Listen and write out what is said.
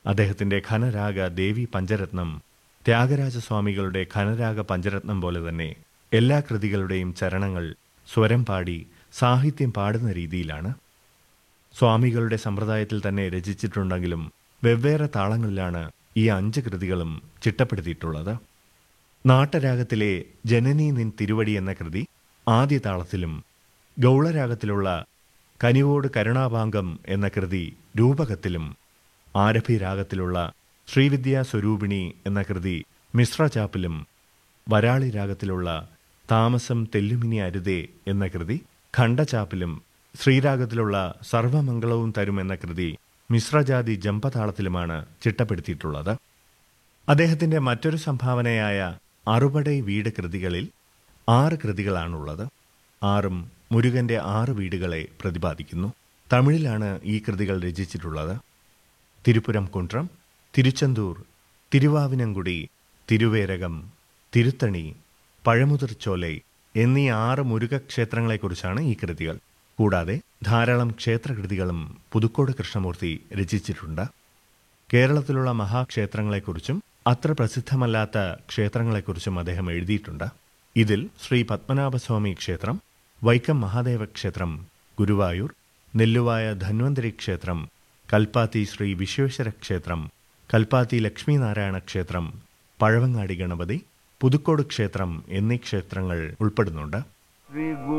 അദ്ദേഹത്തിന്റെ ഘനരാഗ ദേവി പഞ്ചരത്നം ത്യാഗരാജസ്വാമികളുടെ ഘനരാഗ പഞ്ചരത്നം പോലെ തന്നെ എല്ലാ കൃതികളുടെയും ചരണങ്ങൾ സ്വരം പാടി സാഹിത്യം പാടുന്ന രീതിയിലാണ് സ്വാമികളുടെ സമ്പ്രദായത്തിൽ തന്നെ രചിച്ചിട്ടുണ്ടെങ്കിലും വെവ്വേറെ താളങ്ങളിലാണ് ഈ അഞ്ച് കൃതികളും ചിട്ടപ്പെടുത്തിയിട്ടുള്ളത് നാട്ടരാഗത്തിലെ ജനനി നിൻ തിരുവടി എന്ന കൃതി ആദ്യ താളത്തിലും ഗൗളരാഗത്തിലുള്ള കനിവോട് കരുണാഭാംഗം എന്ന കൃതി രൂപകത്തിലും ആരഭി രാഗത്തിലുള്ള ശ്രീവിദ്യാ സ്വരൂപിണി എന്ന കൃതി മിശ്രചാപ്പിലും വരാളി രാഗത്തിലുള്ള താമസം തെല്ലുമിനി അരുതേ എന്ന കൃതി ഖണ്ഡചാപ്പിലും ശ്രീരാഗത്തിലുള്ള സർവമംഗളവും തരും എന്ന കൃതി മിശ്രജാതി ജമ്പതാളത്തിലുമാണ് ചിട്ടപ്പെടുത്തിയിട്ടുള്ളത് അദ്ദേഹത്തിന്റെ മറ്റൊരു സംഭാവനയായ അറുപടൈ വീട് കൃതികളിൽ ആറ് കൃതികളാണുള്ളത് ആറും മുരുകന്റെ ആറ് വീടുകളെ പ്രതിപാദിക്കുന്നു തമിഴിലാണ് ഈ കൃതികൾ രചിച്ചിട്ടുള്ളത് തിരുപ്പുരം കുണ്ട്രം തിരുച്ചെന്തൂർ തിരുവാവിനങ്കുടി തിരുവേരകം തിരുത്തണി പഴമുതിർച്ചോലൈ എന്നീ ആറ് മുരുക ക്ഷേത്രങ്ങളെക്കുറിച്ചാണ് ഈ കൃതികൾ കൂടാതെ ധാരാളം ക്ഷേത്രകൃതികളും പുതുക്കോട് കൃഷ്ണമൂർത്തി രചിച്ചിട്ടുണ്ട് കേരളത്തിലുള്ള മഹാക്ഷേത്രങ്ങളെക്കുറിച്ചും അത്ര പ്രസിദ്ധമല്ലാത്ത ക്ഷേത്രങ്ങളെക്കുറിച്ചും അദ്ദേഹം എഴുതിയിട്ടുണ്ട് ഇതിൽ ശ്രീ പത്മനാഭസ്വാമി ക്ഷേത്രം വൈക്കം മഹാദേവ ക്ഷേത്രം ഗുരുവായൂർ നെല്ലുവായ ധന്വന്തരി ക്ഷേത്രം കൽപ്പാത്തി ശ്രീ വിശ്വേശ്വര ക്ഷേത്രം കൽപ്പാത്തി ലക്ഷ്മീനാരായണ ക്ഷേത്രം പഴവങ്ങാടി ഗണപതി പുതുക്കോട് ക്ഷേത്രം എന്നീ ക്ഷേത്രങ്ങൾ ഉൾപ്പെടുന്നുണ്ട് ശ്രീ